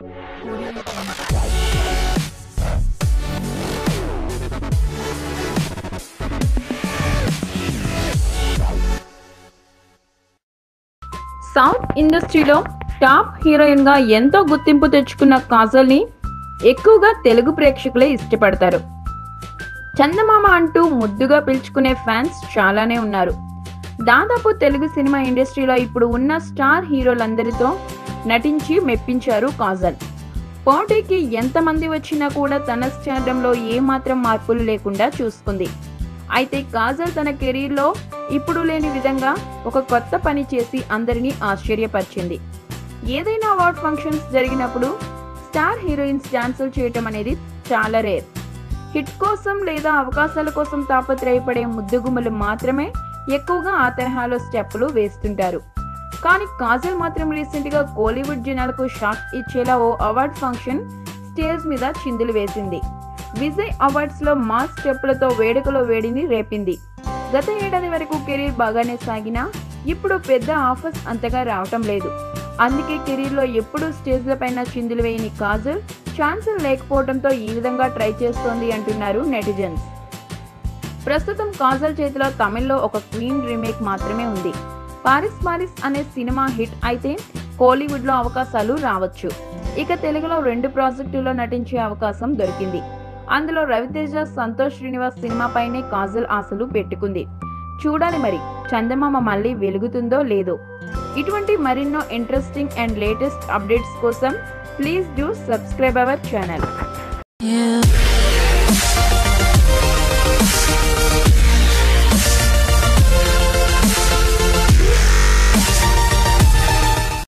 south ఇండస్ట్రీలో top heroine గా ఎంతో గుర్తింపు తెచ్చుకున్న కాజల్ ని ఎక్కువగా తెలుగు ప్రేక్షకులే ఇష్టపడతారు చందమామ అంటూ ముద్దుగా పిలుచుకునే ఫ్యాన్స్ చాలానే ఉన్నారు దాదాపు తెలుగు సినిమా ఇండస్ట్రీలో ఇప్పుడు ఉన్న స్టార్ హీరోలందరితో నటించి మెప్పించారు కాజల్ పోటీకి ఎంతమంది వచ్చినా కూడా తన స్టార్డంలో ఏమాత్రం మార్పులు లేకుండా చూసుకుంది అయితే కాజల్ తన కెరీర్లో ఇప్పుడు లేని విధంగా ఒక కొత్త పని చేసి అందరినీ ఆశ్చర్యపరిచింది ఏదైనా అవార్డ్ ఫంక్షన్స్ జరిగినప్పుడు స్టార్ హీరోయిన్స్ డాన్సులు చేయటం అనేది చాలా రేర్ హిట్ కోసం లేదా అవకాశాల కోసం తాపత్రయపడే ముద్దుగుమ్మలు మాత్రమే ఎక్కువగా ఆ తరహాలో స్టెప్పులు వేస్తుంటారు కానీ కాజల్ మాత్రం రీసెంట్ గా కోలీవుడ్ జనాలకు షాక్ ఇచ్చేలా ఓ అవార్డ్ ఫంక్షన్ స్టేజ్ మీద చిందులు వేసింది విజయ్ అవార్డ్స్ లో మాస్ స్టెప్పులతో వేడుకలో వేడిని రేపింది గత ఏడాది వరకు కెరీర్ బాగానే సాగినా ఇప్పుడు పెద్ద ఆఫర్స్ అంతగా రావటం లేదు అందుకే కెరీర్ లో ఎప్పుడూ స్టేజ్ల పైన చిందులు వేయని కాజల్ ఛాన్సులు లేకపోవడంతో ఈ విధంగా ట్రై చేస్తోంది అంటున్నారు నెటిజన్స్ ప్రస్తుతం కాజల్ చేతిలో తమిళ్లో ఒక క్వీన్ రీమేక్ మాత్రమే ఉంది పారిస్ పారిస్ అనే సినిమా హిట్ అయితే కోలీవుడ్ లో అవకాశాలు రావచ్చు ఇక తెలుగులో రెండు ప్రాజెక్టుల్లో నటించే అవకాశం దొరికింది అందులో రవితేజ సంతోష్ శ్రీనివాస్ సినిమాపైనే కాజల్ ఆశలు పెట్టుకుంది చూడాలి మరి చందమామ మళ్ళీ వెలుగుతుందో లేదో ఇటువంటి మరెన్నో ఇంట్రెస్టింగ్ అండ్ లేటెస్ట్ అప్డేట్స్ కోసం please do subscribe our channel You